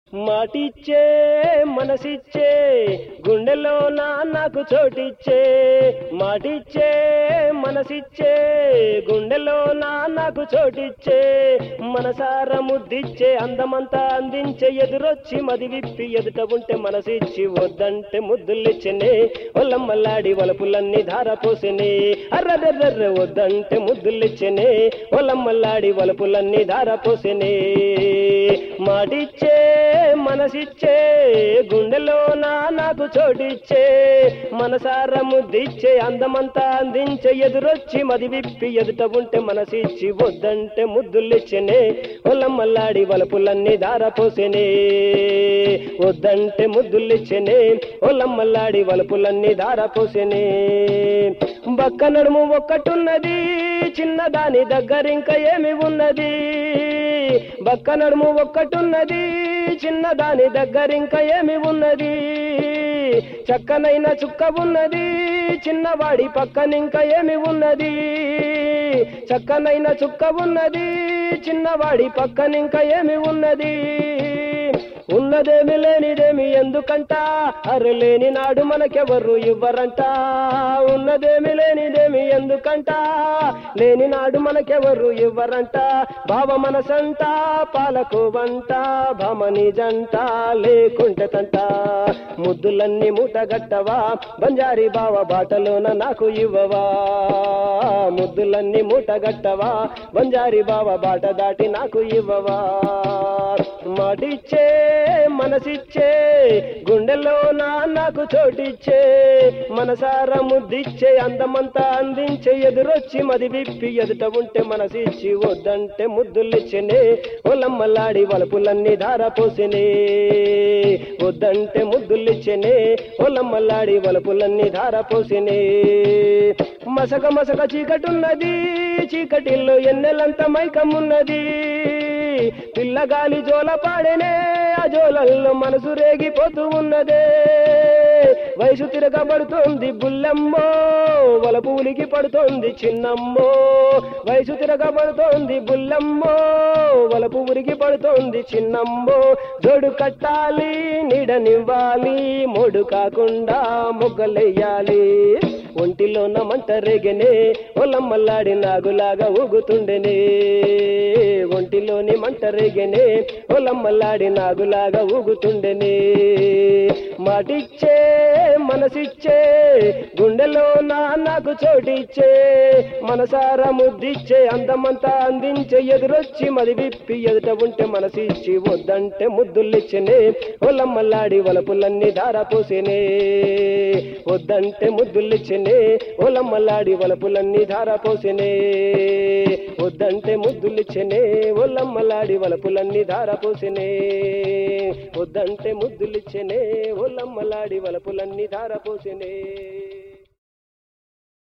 మాటిచ్చే మనసిచ్చే గుండెలో నా నాకు చోటిచ్చే మాటిచ్చే మనసిచ్చే గుండెలో నా నాకు చోటిచ్చే మనసార ముద్దిచ్చే అందమంతా అందించే ఎదురొచ్చి మది విప్పి ఎదుట ఉంటే మనసిచ్చి వద్దంటే ముద్దులిచ్చనే ఒల్లమ్మల్లాడి వలపులన్నీ ధార పోసెనే అర్రర్రర్ర వద్దంటే ముద్దులిచ్చనే ఒల్లమ్మల్లాడి వలపులన్నీ ధార పోసెనే మాటిచ్చే మనసిచ్చే గుండెలో నా నాకు చోటిచ్చే మనసార ముద్దిచ్చే అందమంతా అందించే ఎదురొచ్చి మది విప్పి ఎదుట ఉంటే మనసిచ్చి వద్దంటే ముద్దులిచ్చనే ఒల్లమ్మల్లాడి వలపులన్నీ దార పోసెనే వద్దంటే ముద్దులిచ్చనే ఒల్లమ్మల్లాడి వలపులన్నీ దార పోసెనే బక్క నడుము ఒక్కటున్నది చిన్నదాని దగ్గరింక ఏమి ఉన్నది బక్క నడుము ఒక్కటున్నది చిన్నదాని దగ్గరింక ఏమి ఉన్నది చక్కనైన చుక్క ఉన్నది చిన్నవాడి పక్కనింక ఏమి ఉన్నది చక్కనైన చుక్క ఉన్నది చిన్నవాడి పక్కనింక ఏమి ఉన్నది ఉన్నదేమి లేనిదేమి ఎందుకంట అరే లేని నాడు మనకెవరు ఇవ్వరంట ఉన్నదేమి లేనిదేమి ఎందుకంట లేని నాడు మనకెవరు ఇవ్వరంట భావ మనసంట పాలకు వంట భమని జంట లేకుంటే తంట ముద్దులన్నీ మూటగట్టవా బంజారి బావ బాటలోన నాకు ఇవ్వవా ముద్దులన్నీ మూటగట్టవా బంజారి బావ బాట దాటి నాకు ఇవ్వవా మాటిచ్చే మనసిచ్చే గుండెలో నా నాకు చోటిచ్చే మనసార ముద్దిచ్చే అందమంతా అందించే ఎదురొచ్చి మది విప్పి ఎదుట ఉంటే మనసిచ్చి వద్దంటే ముద్దులిచ్చనే ఒలమ్మలాడి వలపులన్నీ ధార పోసినే వద్దంటే ముద్దులిచ్చనే ఒలమ్మలాడి వలపులన్నీ ధార పోసినే మసక మసక చీకటున్నది చీకటిల్లో ఎన్నెలంత మైకమున్నది పిల్లగాలి జోల పాడేనే ఆ జోలల్లో మనసు రేగిపోతూ ఉన్నదే వయసు తిరగబడుతోంది బుల్లమ్మో వలపు ఉలికి పడుతోంది చిన్నమ్మో వయసు తిరగబడుతోంది బుల్లమ్మో వలపు ఉరికి పడుతోంది చిన్నమ్మో జోడు కట్టాలి నీడనివ్వాలి మొడు కాకుండా మొగ్గలెయ్యాలి ఒంటిలోన మంట రేగనే ఒలమ్మల్లాడి నాగులాగా ఊగుతుండెనే ఒంటిలోని మంట రేగనే ఒలమ్మల్లాడి నాగులాగా ఊగుతుండెనే మాటిచ్చే మనసిచ్చే గుండెలో నా నాకు చోటిచ్చే మనసార ముద్దిచ్చే అందమంతా అందించే ఎదురొచ్చి మది విప్పి ఎదుట ఉంటే మనసిచ్చి వద్దంటే ముద్దులిచ్చనే ఒలమ్మల్లాడి వలపులన్నీ ధార పోసేనే వద్దంటే ముద్దులిచ్చనే ఒలమ్మలాడి వలపులన్నీ ధార పోసెనే వద్దంటే ముద్దులిచ్చనే ఒలమ్మలాడి వలపులన్నీ ధార పోసెనే వద్దంటే ముద్దులిచ్చనే ఒలమ్మలాడి వలపులన్నీ ధార పోసెనే